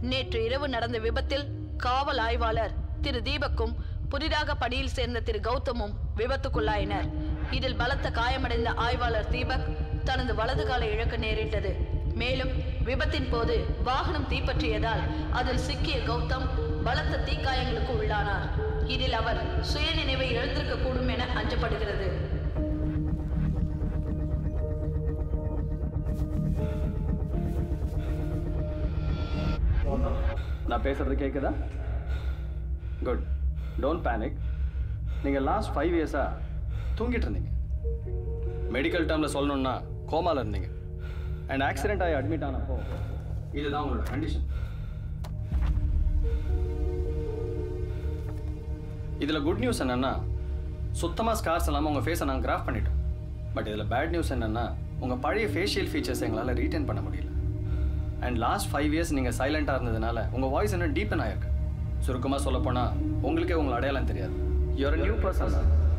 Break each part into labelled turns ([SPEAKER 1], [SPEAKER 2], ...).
[SPEAKER 1] நேற்று இரவு நடந்த விபத்தில் காவல் ஆய்வாளர் திரு தீபக்கும் புதிதாக பணியில் சேர்ந்த திரு கௌதமும் விபத்துக்குள்ளாயினர் இதில் பலத்த காயமடைந்த ஆய்வாளர் தீபக் தனது வலது காலை இழக்க நேரிட்டது மேலும் விபத்தின் போது வாகனம் தீப்பற்றியதால் அதில் சிக்கிய கௌதம் பலத்த தீக்காயங்களுக்கு உள்ளானார் இதில் அவர் சுயநினைவை இழந்திருக்க கூடும் என அஞ்சப்படுகிறது
[SPEAKER 2] நான் பேசுறது கேட்குதா குட் டோன்ட் பேனிக் நீங்கள் லாஸ்ட் ஃபைவ் இயர்ஸாக தூங்கிட்டு இருந்தீங்க மெடிக்கல் டேர்மில் சொல்லணும்னா கோமால இருந்தீங்க அண்ட் ஆக்சிடென்ட் ஆகி அட்மிட் ஆனப்போ இதுதான் உங்களோட கண்டிஷன் இதில் குட் நியூஸ் என்னென்னா சுத்தமாக ஸ்கார்ஸ் இல்லாமல் உங்கள் ஃபேஸை நாங்கள் கிராஃப் பண்ணிட்டோம் பட் இதில் பேட் நியூஸ் என்னென்னா உங்கள் பழைய ஃபேஷியல் ஃபீச்சர்ஸ் எங்களால் ரீட்டைன் பண்ண முடியல அண்ட் லாஸ்ட் ஃபைவ் இயர்ஸ் நீங்கள் சைலண்ட்டாக இருந்ததுனால உங்கள் வாய்ஸ் இன்னும் டீப்பன் ஆயிருக்கு சுருக்கமாக சொல்ல போனால் உங்களுக்கே உங்களை அடையாளம் தெரியாது யூஆர் நியூ பர்சன்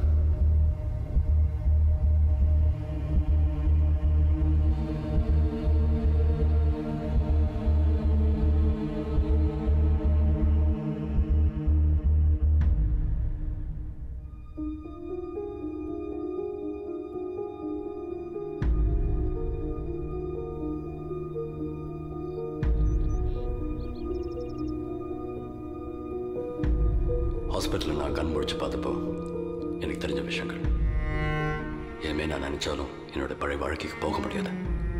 [SPEAKER 3] ஹாஸ்பிட்டலில் நான் கண் முழிச்சு பார்த்தப்போ எனக்கு தெரிஞ்ச விஷயங்கள் ஏமே நான் நினைச்சாலும் என்னோட பழைய வாழ்க்கைக்கு போக முடியாது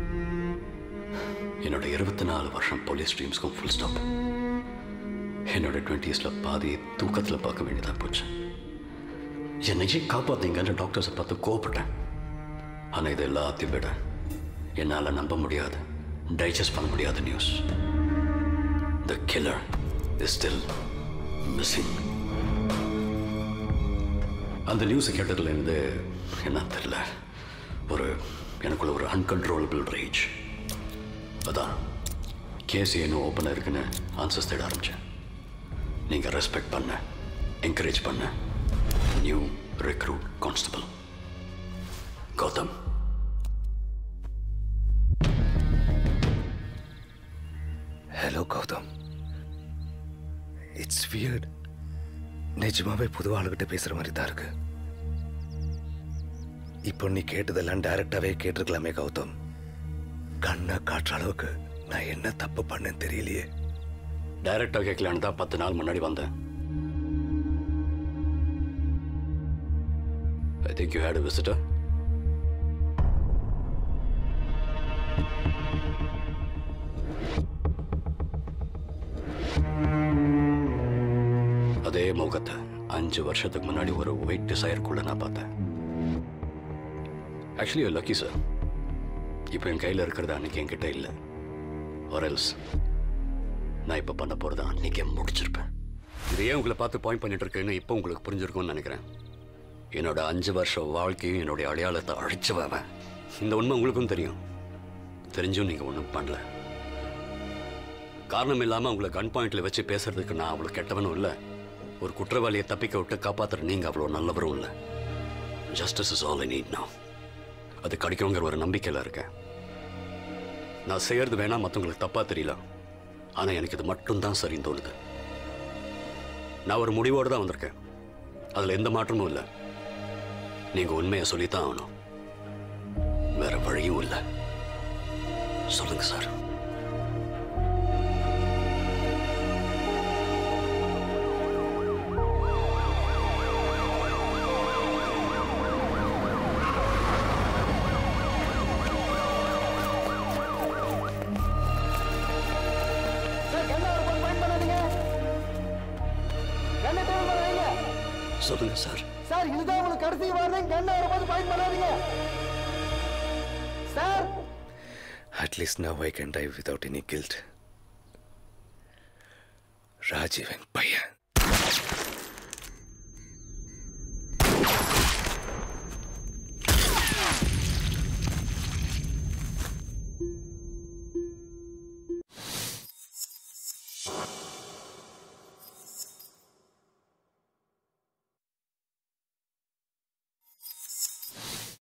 [SPEAKER 3] என்னோட இருபத்தி நாலு வருஷம் போலீஸ் ஸ்ட்ரீம்ஸ்க்கும் ஃபுல் ஸ்டாப் என்னோட டுவெண்ட்டீஸில் பாதியை தூக்கத்தில் பார்க்க வேண்டியதாக போச்சு என்னையே காப்பாத்தீங்கன்னு டாக்டர்ஸை பார்த்து கோவப்பட்டேன் ஆனால் இது எல்லாத்தையும் விட என்னால் நம்ப முடியாது டைஜஸ்ட் பண்ண முடியாத news the killer is still missing அந்த நியூஸை கேட்டதுலேருந்து என்ன தெரியல ஒரு எனக்குள்ள ஒரு அன்கண்ட்ரோலபிள் ரேஜ் அதான் கேஸ் இன்னும் ஓப்பனாக இருக்குன்னு ஆன்சர்ஸ் தேட ஆரம்பித்தேன் நீங்கள் ரெஸ்பெக்ட் பண்ண என்கரேஜ் பண்ண new recruit constable Gautham
[SPEAKER 4] hello Gautham it's weird நிஜமாவே புது ஆளுகிட்ட பேசுற மாதிரி தான் இருக்கு இப்போ நீ கேட்டதெல்லாம் டைரக்டாவே கேட்டிருக்கலாமே கௌதம் கண்ணை காட்டுற அளவுக்கு நான் என்ன தப்பு பண்ணேன்னு தெரியலையே
[SPEAKER 3] டைரக்டாக கேட்கலான்னு தான் பத்து நாள் முன்னாடி வந்தேன் I think you hate a visitor அதே முகத்தை அஞ்சு வருஷத்துக்கு முன்னாடி ஒரு ஒயிட் டிசையருக்குள்ள நான் பார்த்தேன் ஆக்சுவலி லக்கி சார் இப்போ என் கையில் இருக்கிறது அன்னைக்கு என்கிட்ட இல்லை ஒரல்ஸ் நான் இப்போ பண்ண போகிறத அன்னைக்கே முடிச்சிருப்பேன் இது ஏன் உங்களை பார்த்து பாயிண்ட் பண்ணிட்டு இருக்கேன்னு இப்போ உங்களுக்கு புரிஞ்சிருக்கும்னு நினைக்கிறேன் என்னோட அஞ்சு வருஷம் வாழ்க்கையும் என்னுடைய அடையாளத்தை அழிச்சவன் இந்த உண்மை உங்களுக்கும் தெரியும் தெரிஞ்சும் நீங்கள் ஒன்றும் பண்ணல காரணம் இல்லாமல் உங்களை கன் பாயிண்ட்ல வச்சு பேசுறதுக்கு நான் அவ்வளோ கெட்டவனும் இல்லை ஒரு குற்றவாளியை தப்பிக்க விட்டு காப்பாத்துற நீங்கள் அவ்வளோ நல்லவரும் இல்லை justice is all I need now அது கிடைக்குங்கிற ஒரு நம்பிக்கையில் இருக்கேன் நான் செய்யறது வேணா மற்றவங்களுக்கு தப்பா தெரியல ஆனா எனக்கு இது மட்டும்தான் சரின்னு தோணுது நான் ஒரு முடிவோடு தான் வந்திருக்கேன் அதுல எந்த மாற்றமும் இல்லை நீங்க உண்மையை சொல்லித்தான் ஆகணும் வேற வழியும் இல்லை சொல்லுங்க சார் சொல்லுங்க சார்
[SPEAKER 5] சார் இதுதான் உங்களுக்கு கடைசி வார்த்தை கண்ணை வரும்போது பாயிண்ட் பண்ணாதீங்க sir
[SPEAKER 4] at least now I can dive without any guilt Rajeevan பையன்